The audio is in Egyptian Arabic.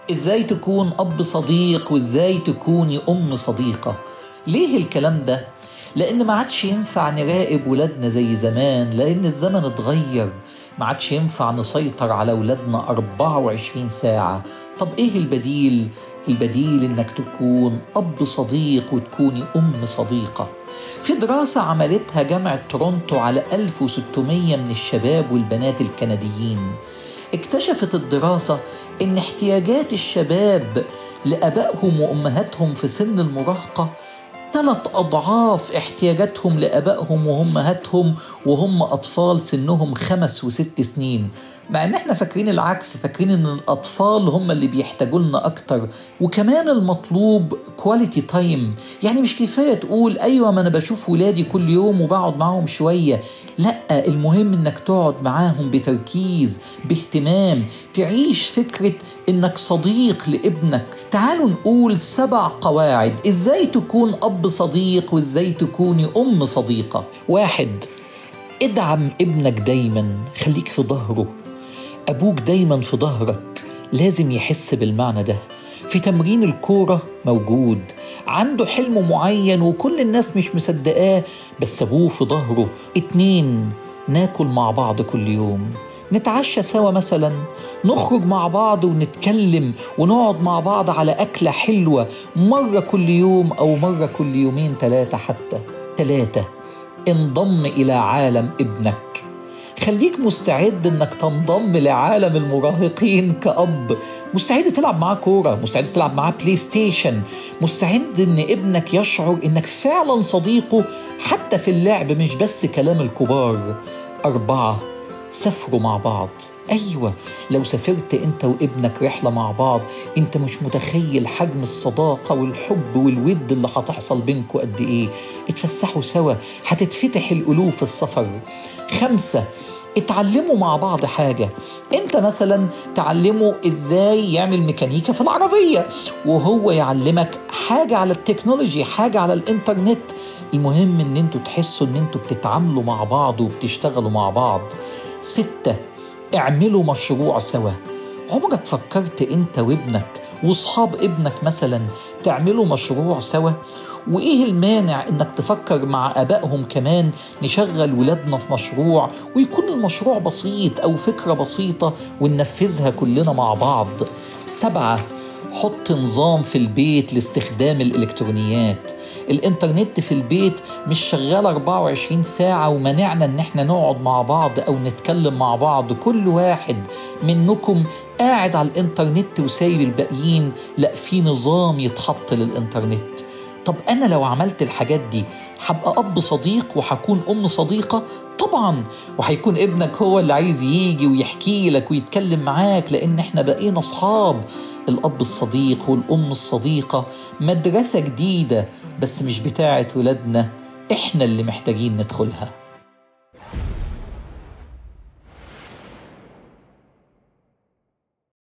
ازاي تكون اب صديق وازاي تكوني ام صديقة ليه الكلام ده لان ما عادش ينفع نراقب ولادنا زي زمان لان الزمن اتغير ما عادش ينفع نسيطر على ولادنا 24 ساعة طب ايه البديل البديل انك تكون اب صديق وتكوني ام صديقة في دراسة عملتها جامعة تورونتو على 1600 من الشباب والبنات الكنديين اكتشفت الدراسة ان احتياجات الشباب لابائهم وامهاتهم في سن المراهقة ثلاث أضعاف احتياجاتهم لآبائهم وأمهاتهم وهم أطفال سنهم خمس وست سنين مع ان احنا فاكرين العكس فاكرين ان الاطفال هم اللي بيحتاجوا لنا اكتر وكمان المطلوب كواليتي تايم يعني مش كفايه تقول ايوه ما انا بشوف ولادي كل يوم وبقعد معاهم شويه لا المهم انك تقعد معاهم بتركيز باهتمام تعيش فكره انك صديق لابنك تعالوا نقول سبع قواعد ازاي تكون اب صديق وازاي تكوني ام صديقه واحد ادعم ابنك دايما خليك في ظهره أبوك دايما في ظهرك لازم يحس بالمعنى ده في تمرين الكورة موجود عنده حلم معين وكل الناس مش مصدقاه بس أبوه في ظهره اتنين ناكل مع بعض كل يوم نتعشى سوا مثلا نخرج مع بعض ونتكلم ونقعد مع بعض على أكلة حلوة مرة كل يوم أو مرة كل يومين ثلاثة حتى ثلاثة انضم إلى عالم ابنك خليك مستعد انك تنضم لعالم المراهقين كأب مستعد تلعب معاه كورة مستعد تلعب معاه بلاي ستيشن مستعد ان ابنك يشعر انك فعلا صديقه حتى في اللعب مش بس كلام الكبار أربعة سافروا مع بعض أيوة لو سافرت أنت وابنك رحلة مع بعض أنت مش متخيل حجم الصداقة والحب والود اللي هتحصل بينكوا قد إيه اتفسحوا سوا هتتفتح القلوب في السفر خمسة اتعلموا مع بعض حاجة انت مثلا تعلمه ازاي يعمل ميكانيكا في العربية وهو يعلمك حاجة على التكنولوجي حاجة على الانترنت المهم ان انتوا تحسوا ان انتوا بتتعاملوا مع بعض وبتشتغلوا مع بعض ستة اعملوا مشروع سوا عمرك فكرت انت وابنك واصحاب ابنك مثلا تعملوا مشروع سوا وايه المانع انك تفكر مع ابائهم كمان نشغل ولادنا في مشروع ويكون المشروع بسيط او فكره بسيطه وننفذها كلنا مع بعض سبعه حط نظام في البيت لاستخدام الالكترونيات الانترنت في البيت مش شغال 24 ساعة ومنعنا ان احنا نقعد مع بعض او نتكلم مع بعض كل واحد منكم قاعد على الانترنت وسايب الباقيين لا في نظام يتحط للانترنت طب انا لو عملت الحاجات دي هبقى اب صديق وهكون ام صديقه طبعا وهيكون ابنك هو اللي عايز يجي ويحكي لك ويتكلم معاك لان احنا بقينا اصحاب الاب الصديق والام الصديقه مدرسه جديده بس مش بتاعه ولادنا احنا اللي محتاجين ندخلها